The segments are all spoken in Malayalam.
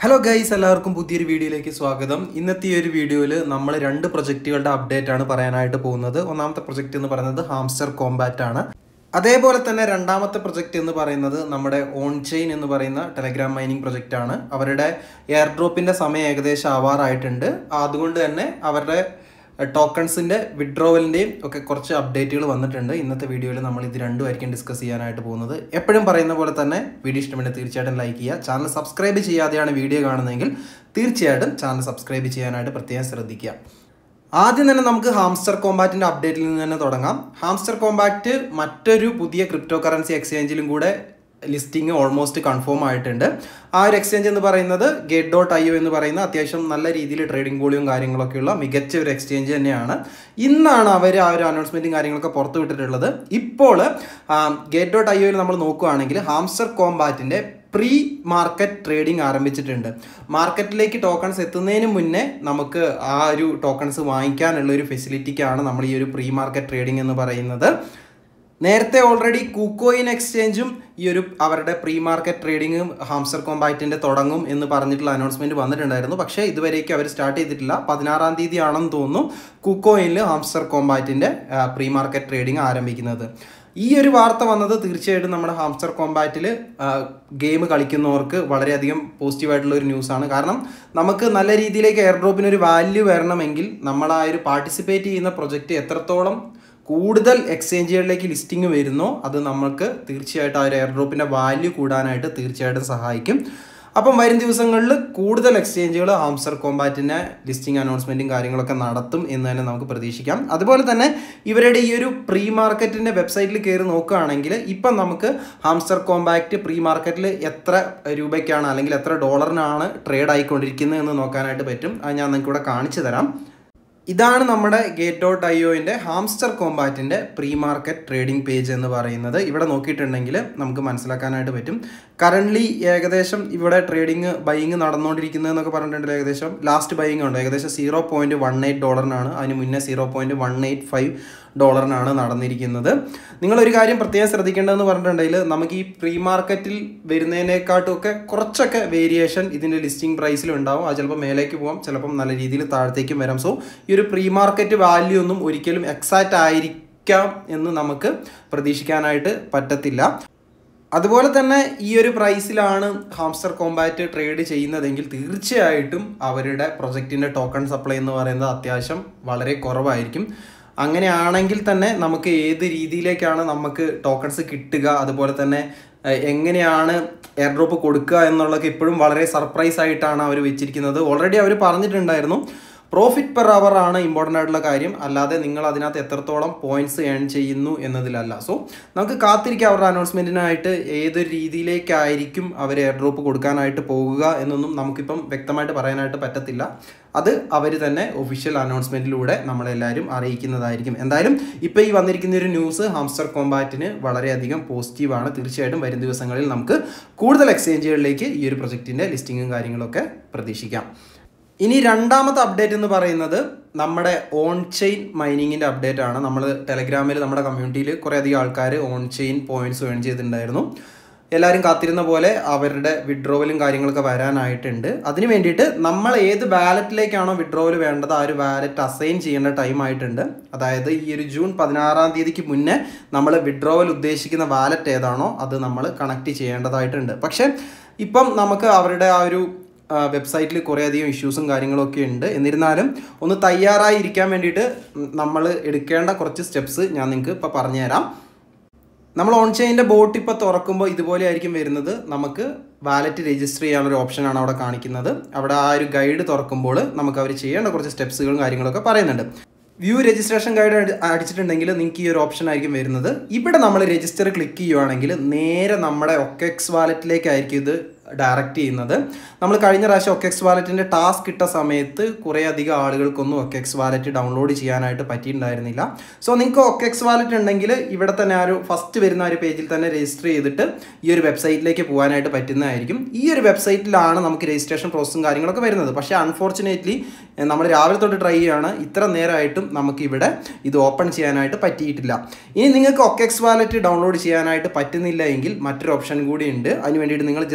ഹലോ ഗൈസ് എല്ലാവർക്കും പുതിയൊരു വീഡിയോയിലേക്ക് സ്വാഗതം ഇന്നത്തെ ഈ ഒരു വീഡിയോയിൽ നമ്മൾ രണ്ട് പ്രൊജക്റ്റുകളുടെ അപ്ഡേറ്റ് ആണ് പറയാനായിട്ട് പോകുന്നത് ഒന്നാമത്തെ പ്രൊജക്റ്റ് എന്ന് പറയുന്നത് ഹാംസ്റ്റർ കോമ്പാറ്റ് ആണ് അതേപോലെ തന്നെ രണ്ടാമത്തെ പ്രൊജക്റ്റ് എന്ന് പറയുന്നത് നമ്മുടെ ഓൺ ചെയിൻ എന്ന് പറയുന്ന ടെലഗ്രാം മൈനിങ് പ്രൊജക്റ്റ് ആണ് അവരുടെ എയർ ഡ്രോപ്പിന്റെ സമയം ഏകദേശം ആവാറായിട്ടുണ്ട് അതുകൊണ്ട് തന്നെ അവരുടെ ടോക്കൺസിന്റെ വിഡ്രോവലിന്റെയും ഒക്കെ കുറച്ച് അപ്ഡേറ്റുകൾ വന്നിട്ടുണ്ട് ഇന്നത്തെ വീഡിയോയിൽ നമ്മൾ ഇത് രണ്ടുമായിരിക്കും ഡിസ്കസ് ചെയ്യാനായിട്ട് പോകുന്നത് എപ്പോഴും പറയുന്ന പോലെ തന്നെ വീഡിയോ ഇഷ്ടമെങ്കിൽ തീർച്ചയായിട്ടും ലൈക്ക് ചെയ്യുക ചാനൽ സബ്സ്ക്രൈബ് ചെയ്യാതെയാണ് വീഡിയോ കാണുന്നതെങ്കിൽ തീർച്ചയായിട്ടും ചാനൽ സബ്സ്ക്രൈബ് ചെയ്യാനായിട്ട് പ്രത്യേകം ശ്രദ്ധിക്കുക ആദ്യം തന്നെ നമുക്ക് ഹാംസ്റ്റർ കോമ്പാറ്റിന്റെ അപ്ഡേറ്റിൽ നിന്ന് തന്നെ തുടങ്ങാം ഹാംസ്റ്റർ കോമ്പാക്റ്റ് മറ്റൊരു പുതിയ ക്രിപ്റ്റോ കറൻസി എക്സ്ചേഞ്ചിലും കൂടെ ലിസ്റ്റിംഗ് ഓൾമോസ്റ്റ് കൺഫേം ആയിട്ടുണ്ട് ആ ഒരു എക്സ്ചേഞ്ച് എന്ന് പറയുന്നത് ഗേറ്റ് ഡോട്ട് ഐ ഒ എന്ന് പറയുന്ന അത്യാവശ്യം നല്ല രീതിയിൽ ട്രേഡിംഗ് വോളിയും കാര്യങ്ങളൊക്കെയുള്ള മികച്ച ഒരു എക്സ്ചേഞ്ച് തന്നെയാണ് ഇന്നാണ് അവർ ആ ഒരു അനൗൺസ്മെന്റും കാര്യങ്ങളൊക്കെ പുറത്തു വിട്ടിട്ടുള്ളത് ഇപ്പോൾ ഗേറ്റ് ഡോട്ട് ഐ ഒയിൽ നമ്മൾ നോക്കുകയാണെങ്കിൽ ഹാംസ്റ്റർ കോമ്പാറ്റിന്റെ പ്രീ മാർക്കറ്റ് ട്രേഡിംഗ് ആരംഭിച്ചിട്ടുണ്ട് മാർക്കറ്റിലേക്ക് ടോക്കൺസ് എത്തുന്നതിന് മുന്നേ നമുക്ക് ആ ഒരു ടോക്കൺസ് വാങ്ങിക്കാനുള്ള ഒരു ഫെസിലിറ്റിക്കാണ് നമ്മൾ ഈ ഒരു പ്രീ മാർക്കറ്റ് ട്രേഡിംഗ് എന്ന് പറയുന്നത് നേരത്തെ ഓൾറെഡി കൂക്കോയിൻ എക്സ്ചേഞ്ചും ഈ ഒരു അവരുടെ പ്രീ മാർക്കറ്റ് ട്രേഡിങ്ങും ഹാംസർ കോമ്പാക്റ്റിന്റെ തുടങ്ങും എന്ന് പറഞ്ഞിട്ടുള്ള അനൗൺസ്മെന്റ് വന്നിട്ടുണ്ടായിരുന്നു പക്ഷേ ഇതുവരേക്കും അവർ സ്റ്റാർട്ട് ചെയ്തിട്ടില്ല പതിനാറാം തീയതി ആണെന്ന് തോന്നുന്നു കൂക്കോയിനിൽ ഹാംസർ കോമ്പാക്റ്റിന്റെ പ്രീ മാർക്കറ്റ് ട്രേഡിംഗ് ആരംഭിക്കുന്നത് ഈ ഒരു വാർത്ത വന്നത് തീർച്ചയായിട്ടും നമ്മുടെ ഹാംസ്റ്റർ കോമ്പാറ്റിൽ ഗെയിം കളിക്കുന്നവർക്ക് വളരെയധികം പോസിറ്റീവായിട്ടുള്ള ഒരു ന്യൂസാണ് കാരണം നമുക്ക് നല്ല രീതിയിലേക്ക് എയർ ഡ്രോപ്പിന് ഒരു വാല്യൂ വരണമെങ്കിൽ നമ്മൾ ആ ഒരു പാർട്ടിസിപ്പേറ്റ് ചെയ്യുന്ന പ്രൊജക്റ്റ് എത്രത്തോളം കൂടുതൽ എക്സ്ചേഞ്ചുകളിലേക്ക് ലിസ്റ്റിംഗ് വരുന്നോ അത് നമുക്ക് തീർച്ചയായിട്ടും ആ ഒരു എയർ ഡ്രോപ്പിൻ്റെ വാല്യൂ കൂടാനായിട്ട് തീർച്ചയായിട്ടും സഹായിക്കും അപ്പം വരും ദിവസങ്ങളിൽ കൂടുതൽ എക്സ്ചേഞ്ചുകൾ ഹാംസർ കോമ്പാറ്റിൻ്റെ ലിസ്റ്റിംഗ് അനൗൺസ്മെൻറ്റും കാര്യങ്ങളൊക്കെ നടത്തും എന്ന് തന്നെ നമുക്ക് പ്രതീക്ഷിക്കാം അതുപോലെ തന്നെ ഇവരുടെ ഈ ഒരു പ്രീ മാർക്കറ്റിൻ്റെ വെബ്സൈറ്റിൽ കയറി നോക്കുകയാണെങ്കിൽ ഇപ്പം നമുക്ക് ഹാംസ്റ്റർ കോമ്പാക്റ്റ് പ്രീ മാർക്കറ്റിൽ എത്ര രൂപയ്ക്കാണ് അല്ലെങ്കിൽ എത്ര ഡോളറിനാണ് ട്രേഡ് ആയിക്കൊണ്ടിരിക്കുന്നത് എന്ന് നോക്കാനായിട്ട് പറ്റും അത് ഞാൻ നിങ്ങൾക്ക് ഇവിടെ കാണിച്ചു തരാം ഇതാണ് നമ്മുടെ ഗേറ്റ് ഡോട്ട് ഐ ഒൻ്റെ ഹാംസ്റ്റർ കോമ്പാറ്റിൻ്റെ പ്രീ മാർക്കറ്റ് ട്രേഡിംഗ് പേജ് എന്ന് പറയുന്നത് ഇവിടെ നോക്കിയിട്ടുണ്ടെങ്കിൽ നമുക്ക് മനസ്സിലാക്കാനായിട്ട് പറ്റും കറൻ്റ്ലി ഏകദേശം ഇവിടെ ട്രേഡിങ് ബൈയിങ് നടന്നുകൊണ്ടിരിക്കുന്നത് എന്നൊക്കെ പറഞ്ഞിട്ടുണ്ടെങ്കിൽ ഏകദേശം ലാസ്റ്റ് ബൈയിങ് ഉണ്ട് ഏകദേശം സീറോ പോയിൻറ്റ് വൺ എയ്റ്റ് ഡോളറിനാണ് അതിന് മുന്നേ zero point one eight five ഡോളറിനാണ് നടന്നിരിക്കുന്നത് നിങ്ങളൊരു കാര്യം പ്രത്യേകം ശ്രദ്ധിക്കേണ്ടതെന്ന് പറഞ്ഞിട്ടുണ്ടെങ്കിൽ നമുക്ക് ഈ പ്രീ മാർക്കറ്റിൽ വരുന്നതിനേക്കാട്ടും ഒക്കെ കുറച്ചൊക്കെ വേരിയേഷൻ ഇതിൻ്റെ ലിസ്റ്റിംഗ് പ്രൈസിൽ ഉണ്ടാവും അത് ചിലപ്പോൾ മേലേക്ക് പോകാം ചിലപ്പം നല്ല രീതിയിൽ താഴത്തേക്കും വരാം സോ ഈ ഒരു പ്രീ മാർക്കറ്റ് വാല്യൂ ഒന്നും ഒരിക്കലും എക്സാക്റ്റ് ആയിരിക്കാം എന്ന് നമുക്ക് പ്രതീക്ഷിക്കാനായിട്ട് പറ്റത്തില്ല അതുപോലെ തന്നെ ഈ ഒരു പ്രൈസിലാണ് ഹാംസ്റ്റർ കോമ്പാറ്റ് ട്രേഡ് ചെയ്യുന്നതെങ്കിൽ തീർച്ചയായിട്ടും അവരുടെ പ്രൊജക്റ്റിൻ്റെ ടോക്കൺ സപ്ലൈ എന്ന് പറയുന്നത് അത്യാവശ്യം വളരെ കുറവായിരിക്കും അങ്ങനെയാണെങ്കിൽ തന്നെ നമുക്ക് ഏത് രീതിയിലേക്കാണ് നമുക്ക് ടോക്കൺസ് കിട്ടുക അതുപോലെ തന്നെ എങ്ങനെയാണ് എയർ ഡ്രോപ്പ് കൊടുക്കുക എന്നുള്ളതൊക്കെ ഇപ്പോഴും വളരെ സർപ്രൈസ് ആയിട്ടാണ് അവർ വെച്ചിരിക്കുന്നത് ഓൾറെഡി അവർ പറഞ്ഞിട്ടുണ്ടായിരുന്നു പ്രോഫിറ്റ് പെർ അവർ ആണ് ഇമ്പോർട്ടൻ്റ് ആയിട്ടുള്ള കാര്യം അല്ലാതെ നിങ്ങൾ അതിനകത്ത് എത്രത്തോളം പോയിന്റ്സ് ഏൺ ചെയ്യുന്നു എന്നതിലല്ല സോ നമുക്ക് കാത്തിരിക്കാം അവരുടെ അനൗൺസ്മെൻറ്റിനായിട്ട് ഏതൊരു രീതിയിലേക്കായിരിക്കും അവർ എയർ ഡ്രോപ്പ് കൊടുക്കാനായിട്ട് പോകുക എന്നൊന്നും നമുക്കിപ്പം വ്യക്തമായിട്ട് പറയാനായിട്ട് പറ്റത്തില്ല അത് അവർ തന്നെ ഒഫീഷ്യൽ അനൗൺസ്മെൻറ്റിലൂടെ നമ്മളെല്ലാവരും അറിയിക്കുന്നതായിരിക്കും എന്തായാലും ഇപ്പോൾ ഈ വന്നിരിക്കുന്ന ഒരു ന്യൂസ് ഹാംസ്റ്റർ കോമ്പാറ്റിന് വളരെയധികം പോസിറ്റീവാണ് തീർച്ചയായിട്ടും വരും ദിവസങ്ങളിൽ നമുക്ക് കൂടുതൽ എക്സ്ചേഞ്ചുകളിലേക്ക് ഈ ഒരു പ്രൊജക്റ്റിൻ്റെ ലിസ്റ്റിങ്ങും കാര്യങ്ങളൊക്കെ പ്രതീക്ഷിക്കാം ഇനി രണ്ടാമത്തെ അപ്ഡേറ്റ് എന്ന് പറയുന്നത് നമ്മുടെ ഓൺ ചെയിൻ മൈനിങ്ങിൻ്റെ അപ്ഡേറ്റ് ആണ് നമ്മൾ ടെലഗ്രാമിൽ നമ്മുടെ കമ്മ്യൂണിറ്റിയിൽ കുറേ അധികം ആൾക്കാർ ഓൺ ചെയിൻ പോയിന്റ്സ് ഏൺ ചെയ്തിട്ടുണ്ടായിരുന്നു എല്ലാവരും കാത്തിരുന്ന പോലെ അവരുടെ വിഡ്രോവലും കാര്യങ്ങളൊക്കെ വരാനായിട്ടുണ്ട് അതിന് വേണ്ടിയിട്ട് നമ്മൾ ഏത് വാലറ്റിലേക്കാണോ വിഡ്രോവൽ വേണ്ടത് ആ ഒരു വാലറ്റ് അസൈൻ ചെയ്യേണ്ട ടൈം ആയിട്ടുണ്ട് അതായത് ഈ ഒരു ജൂൺ പതിനാറാം തീയതിക്ക് മുന്നേ നമ്മൾ വിഡ്രോവൽ ഉദ്ദേശിക്കുന്ന വാലറ്റ് ഏതാണോ അത് നമ്മൾ കണക്ട് ചെയ്യേണ്ടതായിട്ടുണ്ട് പക്ഷേ ഇപ്പം നമുക്ക് അവരുടെ ആ ഒരു വെബ്സൈറ്റിൽ കുറേയധികം ഇഷ്യൂസും കാര്യങ്ങളൊക്കെ ഉണ്ട് എന്നിരുന്നാലും ഒന്ന് തയ്യാറായി ഇരിക്കാൻ വേണ്ടിയിട്ട് നമ്മൾ എടുക്കേണ്ട കുറച്ച് സ്റ്റെപ്സ് ഞാൻ നിങ്ങൾക്ക് ഇപ്പോൾ പറഞ്ഞുതരാം നമ്മൾ ഓൺ ചെയിൻ്റെ ബോട്ട് ഇപ്പോൾ തുറക്കുമ്പോൾ ഇതുപോലെ ആയിരിക്കും വരുന്നത് നമുക്ക് വാലറ്റ് രജിസ്റ്റർ ചെയ്യാനുള്ള ഒരു ഓപ്ഷനാണ് അവിടെ കാണിക്കുന്നത് അവിടെ ആ ഒരു ഗൈഡ് തുറക്കുമ്പോൾ നമുക്ക് അവർ ചെയ്യേണ്ട കുറച്ച് സ്റ്റെപ്സുകളും കാര്യങ്ങളൊക്കെ പറയുന്നുണ്ട് വ്യൂ രജിസ്ട്രേഷൻ ഗൈഡ് അടിച്ചിട്ടുണ്ടെങ്കിൽ നിങ്ങൾക്ക് ഈ ഒരു ഓപ്ഷൻ ആയിരിക്കും വരുന്നത് ഇവിടെ നമ്മൾ രജിസ്റ്റർ ക്ലിക്ക് ചെയ്യുവാണെങ്കിൽ നേരെ നമ്മുടെ ഒക്കെക്സ് വാലറ്റിലേക്കായിരിക്കും ഇത് ഡയറക്റ്റ് ചെയ്യുന്നത് നമ്മൾ കഴിഞ്ഞ പ്രാവശ്യം ഒക്കെക്സ് വാലറ്റിൻ്റെ ടാസ്ക് ഇട്ട സമയത്ത് കുറേ അധികം ആളുകൾക്കൊന്നും ഒക്കെക്സ് വാലറ്റ് ഡൗൺലോഡ് ചെയ്യാനായിട്ട് പറ്റിയിട്ടുണ്ടായിരുന്നില്ല സോ നിങ്ങൾക്ക് ഒക്കെക്സ് വാലറ്റ് ഉണ്ടെങ്കിൽ ഇവിടെ തന്നെ ആ ഒരു ഫസ്റ്റ് വരുന്ന ഒരു പേജിൽ തന്നെ രജിസ്റ്റർ ചെയ്തിട്ട് ഈ ഒരു വെബ്സൈറ്റിലേക്ക് പോകാനായിട്ട് പറ്റുന്നതായിരിക്കും ഈ ഒരു വെബ്സൈറ്റിലാണ് നമുക്ക് രജിസ്ട്രേഷൻ പ്രോസസ്സും കാര്യങ്ങളൊക്കെ വരുന്നത് പക്ഷേ അൺഫോർച്ചുനേറ്റ്ലി നമ്മൾ രാവിലെ തൊട്ട് ട്രൈ ചെയ്യുകയാണ് ഇത്ര നേരമായിട്ടും നമുക്ക് ഇവിടെ ഇത് ഓപ്പൺ ചെയ്യാനായിട്ട് പറ്റിയിട്ടില്ല ഇനി നിങ്ങൾക്ക് ഒക്കെക്സ് വാലറ്റ് ഡൗൺലോഡ് ചെയ്യാനായിട്ട് പറ്റുന്നില്ല എങ്കിൽ മറ്റൊരു ഓപ്ഷൻ കൂടി ഉണ്ട് അതിന് വേണ്ടിയിട്ട് നിങ്ങൾ ജസ്റ്റ് താഴെ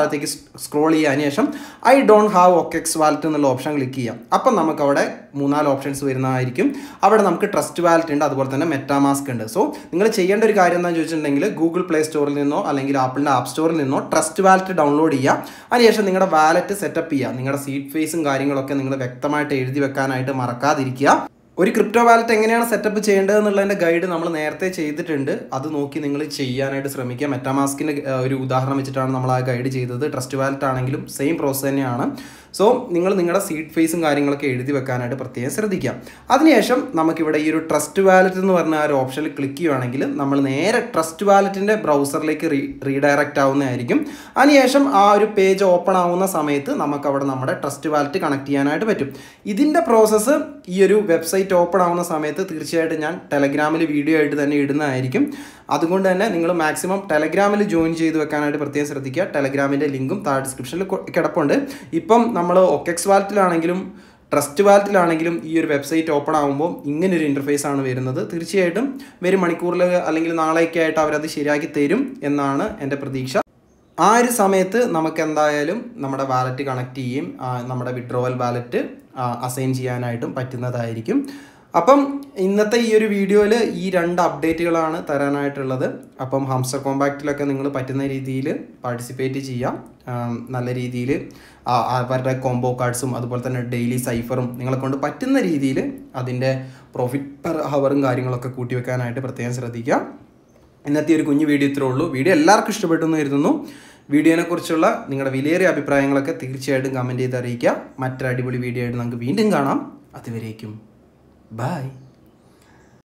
താഴത്തേക്ക് സ്ക്രോൾ ചെയ്യാൻ ശേഷം I don't have OKEx wallet എന്നുള്ള ഓപ്ഷൻ ക്ലിക്ക് ചെയ്യാം അപ്പം നമുക്ക് അവിടെ മൂന്നാല് ഓപ്ഷൻസ് വരുന്നതായിരിക്കും അവിടെ നമുക്ക് ട്രസ്റ്റ് വാലറ്റ് ഉണ്ട് അതുപോലെ തന്നെ മെറ്റാമാസ്ക് ഉണ്ട് സോ നിങ്ങൾ ചെയ്യേണ്ട ഒരു കാര്യം എന്താണെന്ന് ചോദിച്ചിട്ടുണ്ടെങ്കിൽ ഗൂഗിൾ പ്ലേ സ്റ്റോറിൽ നിന്നോ അല്ലെങ്കിൽ ആപ്പിളിൻ്റെ ആപ്പ് സ്റ്റോറിൽ നിന്നോ ട്രസ്റ്റ് വാലറ്റ് ഡൗൺലോഡ് ചെയ്യുക അതിനുശേഷം നിങ്ങളുടെ വാലറ്റ് സെറ്റപ്പ് ചെയ്യുക നിങ്ങളുടെ സീറ്റ് ഫേസും കാര്യങ്ങളൊക്കെ നിങ്ങൾ വ്യക്തമായിട്ട് എഴുതി വെക്കാനായിട്ട് മറക്കാതിരിക്കുക ഒരു ക്രിപ്റ്റോ വാലറ്റ് എങ്ങനെയാണ് സെറ്റപ്പ് ചെയ്യേണ്ടത് എന്നുള്ളതിൻ്റെ ഗൈഡ് നമ്മൾ നേരത്തെ ചെയ്തിട്ടുണ്ട് അത് നോക്കി നിങ്ങൾ ചെയ്യാനായിട്ട് ശ്രമിക്കുക മെറ്റാമാസ്കിൻ്റെ ഒരു ഉദാഹരണം വെച്ചിട്ടാണ് നമ്മൾ ആ ഗൈഡ് ചെയ്തത് ട്രസ്റ്റ് വാലറ്റ് ആണെങ്കിലും സെയിം പ്രോസസ് തന്നെയാണ് സോ നിങ്ങൾ നിങ്ങളുടെ സീറ്റ് ഫേസും കാര്യങ്ങളൊക്കെ എഴുതി വെക്കാനായിട്ട് പ്രത്യേകം ശ്രദ്ധിക്കാം അതിനുശേഷം നമുക്കിവിടെ ഈ ഒരു ട്രസ്റ്റ് വാലറ്റ് എന്ന് പറഞ്ഞ ആ ഒരു ഓപ്ഷനിൽ ക്ലിക്ക് ചെയ്യുവാണെങ്കിൽ നമ്മൾ നേരെ ട്രസ്റ്റ് വാലറ്റിൻ്റെ ബ്രൗസറിലേക്ക് റീ റീഡയറക്റ്റ് ആവുന്നതായിരിക്കും അതിനുശേഷം ആ ഒരു പേജ് ഓപ്പൺ ആവുന്ന സമയത്ത് നമുക്ക് അവിടെ നമ്മുടെ ട്രസ്റ്റ് വാലറ്റ് കണക്ട് ചെയ്യാനായിട്ട് പറ്റും ഇതിൻ്റെ പ്രോസസ്സ് ഈ ഒരു വെബ്സൈറ്റ് ഓപ്പൺ ആവുന്ന സമയത്ത് തീർച്ചയായിട്ടും ഞാൻ ടെലഗ്രാമിൽ വീഡിയോ ആയിട്ട് തന്നെ ഇടുന്നതായിരിക്കും അതുകൊണ്ട് തന്നെ നിങ്ങൾ മാക്സിമം ടെലഗ്രാമിൽ ജോയിൻ ചെയ്ത് വെക്കാനായിട്ട് പ്രത്യേകം ശ്രദ്ധിക്കുക ടെലഗ്രാമിൻ്റെ ലിങ്കും താഴെ ഡിസ്ക്രിപ്ഷനിൽ കിടപ്പുണ്ട് ഇപ്പം നമ്മൾ ഒക്കെക്സ് വാലറ്റിലാണെങ്കിലും ട്രസ്റ്റ് വാലറ്റിലാണെങ്കിലും ഈ ഒരു വെബ്സൈറ്റ് ഓപ്പൺ ആകുമ്പോൾ ഇങ്ങനൊരു ഇൻ്റർഫേസ് ആണ് വരുന്നത് തീർച്ചയായിട്ടും വരും മണിക്കൂറിൽ അല്ലെങ്കിൽ നാളെയൊക്കെ ആയിട്ട് അവരത് ശരിയാക്കി തരും എന്നാണ് എൻ്റെ പ്രതീക്ഷ ആ ഒരു സമയത്ത് നമുക്ക് എന്തായാലും നമ്മുടെ വാലറ്റ് കണക്ട് ചെയ്യും നമ്മുടെ വിഡ്രോവൽ വാലറ്റ് അസൈൻ ചെയ്യാനായിട്ടും പറ്റുന്നതായിരിക്കും അപ്പം ഇന്നത്തെ ഈ ഒരു വീഡിയോയിൽ ഈ രണ്ട് അപ്ഡേറ്റുകളാണ് തരാനായിട്ടുള്ളത് അപ്പം ഹംസ്റ്റർ കോമ്പാക്റ്റിലൊക്കെ നിങ്ങൾ പറ്റുന്ന രീതിയിൽ പാർട്ടിസിപ്പേറ്റ് ചെയ്യാം നല്ല രീതിയിൽ അവരുടെ കോംബോ കാർഡ്സും അതുപോലെ തന്നെ ഡെയിലി സൈഫറും നിങ്ങളെ കൊണ്ട് പറ്റുന്ന രീതിയിൽ അതിൻ്റെ പ്രോഫിറ്റ് പെർ ഹവറും കാര്യങ്ങളൊക്കെ കൂട്ടി വെക്കാനായിട്ട് പ്രത്യേകം ശ്രദ്ധിക്കുക ഇന്നത്തെ ഒരു കുഞ്ഞു വീഡിയോ ഇത്രേ ഉള്ളൂ വീഡിയോ എല്ലാവർക്കും ഇഷ്ടപ്പെട്ടു എന്ന് കരുതുന്നു വീഡിയോനെ കുറിച്ചുള്ള നിങ്ങളുടെ വിലയേറിയ അഭിപ്രായങ്ങളൊക്കെ തീർച്ചയായിട്ടും കമൻറ്റ് ചെയ്ത് അറിയിക്കുക മറ്റൊരു അടിപൊളി വീഡിയോ ആയിട്ട് നമുക്ക് വീണ്ടും കാണാം അതുവരേക്കും ബൈ